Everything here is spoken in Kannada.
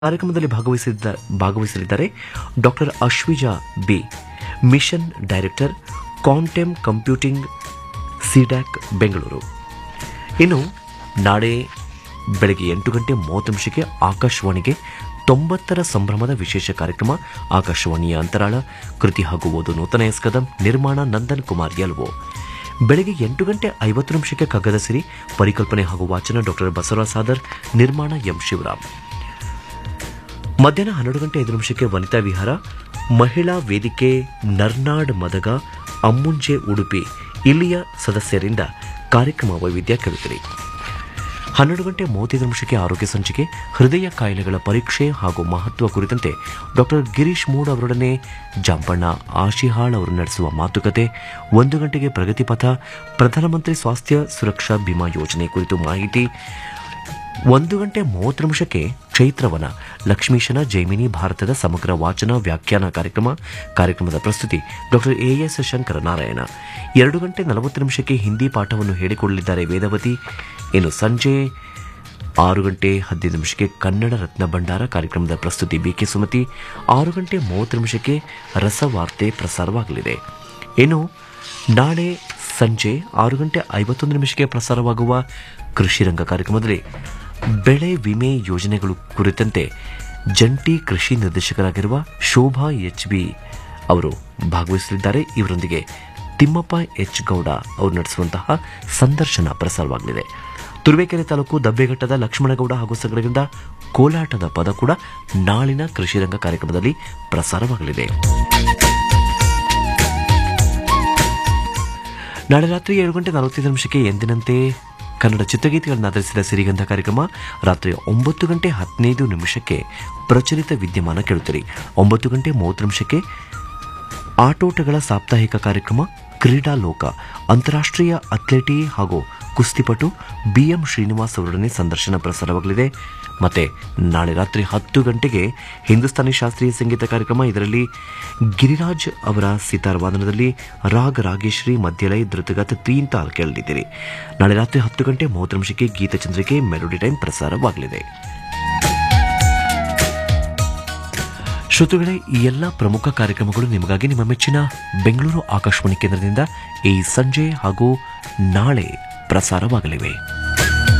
ಕಾರ್ಯಕ್ರಮದಲ್ಲಿ ಭಾಗವಹಿಸಿದ್ದ ಭಾಗವಹಿಸಲಿದ್ದಾರೆ doctor Ashwija B mission director quantum computing CDAC Bengaluru ಇನ್ನು ನಾಳೆ ಬೆಳಗ್ಗೆ ಎಂಟು ಗಂಟೆ ಮೂವತ್ತು ನಿಮಿಷಕ್ಕೆ ಆಕಾಶವಾಣಿಗೆ ತೊಂಬತ್ತರ ಸಂಭ್ರಮದ ವಿಶೇಷ ಕಾರ್ಯಕ್ರಮ ಆಕಾಶವಾಣಿಯ ಅಂತರಾಳ ಕೃತಿ ಹಾಗೂ ಓದು ನೂತನ ಎಸ್ ಕದಂ ನಿರ್ಮಾಣ ನಂದನ್ ಕುಮಾರ್ ಯಲ್ವೋ ಬೆಳಗ್ಗೆ ಎಂಟು ಗಂಟೆ ಐವತ್ತು ನಿಮಿಷಕ್ಕೆ ಕಗ್ಗದ ಸಿರಿ ಪರಿಕಲ್ಪನೆ ಹಾಗೂ ವಾಚನ ಡಾಕ್ಟರ್ ಬಸವರಾಜ್ ಸಾದರ್ ನಿರ್ಮಾಣ ಎಂ ಶಿವರಾಮ್ ಮಧ್ಯಾಹ್ನ ಹನ್ನೆರಡು ಗಂಟೆ ಐದು ನಿಮಿಷಕ್ಕೆ ವನಿತಾ ವಿಹಾರ ಮಹಿಳಾ ವೇದಿಕೆ ನರ್ನಾಡ್ ಮದಗ ಅಮ್ಮುಂಜೆ ಉಡುಪಿ ಇಲ್ಲಿಯ ಸದಸ್ಯರಿಂದ ಕಾರ್ಯಕ್ರಮ ವೈವಿಧ್ಯ ಕೇಳುತ್ತೀರಿ ಹನ್ನೆರಡು ಗಂಟೆ ಮೂವತ್ತೈದು ನಿಮಿಷಕ್ಕೆ ಆರೋಗ್ಯ ಸಂಚಿಕೆ ಹೃದಯ ಕಾಯಿಲೆಗಳ ಪರೀಕ್ಷೆ ಹಾಗೂ ಮಹತ್ವ ಕುರಿತಂತೆ ಡಾಕ್ಟರ್ ಗಿರೀಶ್ ಮೂಡ್ ಅವರೊಡನೆ ಜಾಂಪಣ್ಣ ಆಶಿಹಾಳ್ ಅವರು ನಡೆಸುವ ಮಾತುಕತೆ ಒಂದು ಗಂಟೆಗೆ ಪ್ರಗತಿ ಪಥ ಪ್ರಧಾನಮಂತ್ರಿ ಸ್ವಾಸ್ಥ್ಯ ಸುರಕ್ಷಾ ಬಿಮಾ ಯೋಜನೆ ಕುರಿತು ಮಾಹಿತಿ ಒಂದು ಗಂಟೆ ಮೂವತ್ತು ನಿಮಿಷಕ್ಕೆ ಚೈತ್ರವನ ಲಕ್ಷ್ಮೀಶನ ಜೈಮಿನಿ ಭಾರತದ ಸಮಗ್ರ ವಾಚನ ವ್ಯಾಖ್ಯಾನ ಕಾರ್ಯಕ್ರಮ ಕಾರ್ಯಕ್ರಮದ ಪ್ರಸ್ತುತಿ ಡಾಕ್ಟರ್ ಎಎಸ್ ಶಂಕರ ನಾರಾಯಣ ಎರಡು ಗಂಟೆ ನಲವತ್ತು ನಿಮಿಷಕ್ಕೆ ಹಿಂದಿ ಪಾಠವನ್ನು ಹೇಳಿಕೊಳ್ಳಲಿದ್ದಾರೆ ವೇದವತಿ ಇನ್ನು ಸಂಜೆ ಆರು ಗಂಟೆ ಹದಿನೈದು ನಿಮಿಷಕ್ಕೆ ಕನ್ನಡ ರತ್ನ ಭಂಡಾರ ಕಾರ್ಯಕ್ರಮದ ಪ್ರಸ್ತುತಿ ಬಿಕೆ ಸುಮತಿ ಆರು ಗಂಟೆ ಮೂವತ್ತು ನಿಮಿಷಕ್ಕೆ ರಸವಾರ್ತೆ ಪ್ರಸಾರವಾಗಲಿದೆ ಇನ್ನು ನಾಳೆ ಸಂಜೆ ಆರು ಗಂಟೆ ಐವತ್ತೊಂದು ನಿಮಿಷಕ್ಕೆ ಪ್ರಸಾರವಾಗುವ ಕೃಷಿ ರಂಗ ಕಾರ್ಯಕ್ರಮದಲ್ಲಿ ಬೆಳೆ ವಿಮೆ ಯೋಜನೆಗಳು ಕುರಿತಂತೆ ಜಂಟಿ ಕೃಷಿ ನಿರ್ದೇಶಕರಾಗಿರುವ ಶೋಭಾ ಎಚ್ ಬಿ ಅವರು ಭಾಗವಹಿಸಲಿದ್ದಾರೆ ಇವರೊಂದಿಗೆ ತಿಮ್ಮಪ್ಪ ಎಚ್ ಗೌಡ ಅವರು ನಡೆಸುವಂತಹ ಸಂದರ್ಶನ ಪ್ರಸಾರವಾಗಲಿದೆ ತುರುವೇಕೆರೆ ತಾಲೂಕು ದಬ್ಬೆಘಟ್ಟದ ಲಕ್ಷ್ಮಣಗೌಡ ಹಾಗೂ ಸಂಘದಿಂದ ಕೋಲಾಟದ ಪದ ಕೂಡ ನಾಳಿನ ಕೃಷಿ ರಂಗ ಕಾರ್ಯಕ್ರಮದಲ್ಲಿ ಪ್ರಸಾರವಾಗಲಿದೆ ನಾಳೆ ರಾತ್ರಿ ಏಳು ಗಂಟೆ ನಲವತ್ತೈದು ನಿಮಿಷಕ್ಕೆ ಎಂದಿನಂತೆ ಕನ್ನಡ ಚಿತ್ರಗೀತೆಗಳನ್ನು ಆಧರಿಸಿದ ಸಿರಿಗಂಧ ಕಾರ್ಯಕ್ರಮ ರಾತ್ರಿ ಒಂಬತ್ತು ಗಂಟೆ ಹದಿನೈದು ನಿಮಿಷಕ್ಕೆ ಪ್ರಚಲಿತ ವಿದ್ಯಮಾನ ಕೇಳುತ್ತೀರಿ ಒಂಬತ್ತು ಗಂಟೆ ಮೂವತ್ತು ನಿಮಿಷಕ್ಕೆ ಆಟೋಟಗಳ ಸಾಪ್ತಾಹಿಕ ಕಾರ್ಯಕ್ರಮ ಕ್ರೀಡಾ ಲೋಕ ಅಂತಾರಾಷ್ಟ್ರೀಯ ಅಥ್ಲೆಟಿ ಹಾಗೂ ಕುಸ್ತಿಪಟು ಬಿಎಂ ಶ್ರೀನಿವಾಸ್ ಅವರೊಡನೆ ಸಂದರ್ಶನ ಪ್ರಸಾರವಾಗಲಿದೆ ಮತ್ತೆ ನಾಳೆ ರಾತ್ರಿ ಹತ್ತು ಗಂಟೆಗೆ ಹಿಂದೂಸ್ತಾನಿ ಶಾಸ್ತ್ರೀಯ ಸಂಗೀತ ಕಾರ್ಯಕ್ರಮ ಇದರಲ್ಲಿ ಗಿರಿರಾಜ್ ಅವರ ಸಿತಾರ್ ವಾದನದಲ್ಲಿ ರಾಗ್ ರಾಗೇಶ್ವರಿ ಮಧ್ಯಲಯ ಧೃತಗತ ತೀನ್ ತಾಲ್ ಕೇಳಲಿದ್ದೀರಿ ನಾಳೆ ರಾತ್ರಿ ಹತ್ತು ಗಂಟೆ ಮೂವತ್ತು ನಿಮಿಷಕ್ಕೆ ಗೀತಚಂದ್ರಿಕೆ ಮೆಲೋಡಿ ಟೈಮ್ ಪ್ರಸಾರವಾಗಲಿದೆ ಶ್ರೋತೃಗಳೇ ಈ ಎಲ್ಲ ಪ್ರಮುಖ ಕಾರ್ಯಕ್ರಮಗಳು ನಿಮಗಾಗಿ ನಿಮ್ಮ ಮೆಚ್ಚಿನ ಬೆಂಗಳೂರು ಆಕಾಶವಾಣಿ ಕೇಂದ್ರದಿಂದ ಈ ಸಂಜೆ ಹಾಗೂ ನಾಳೆ ಪ್ರಸಾರವಾಗಲಿವೆ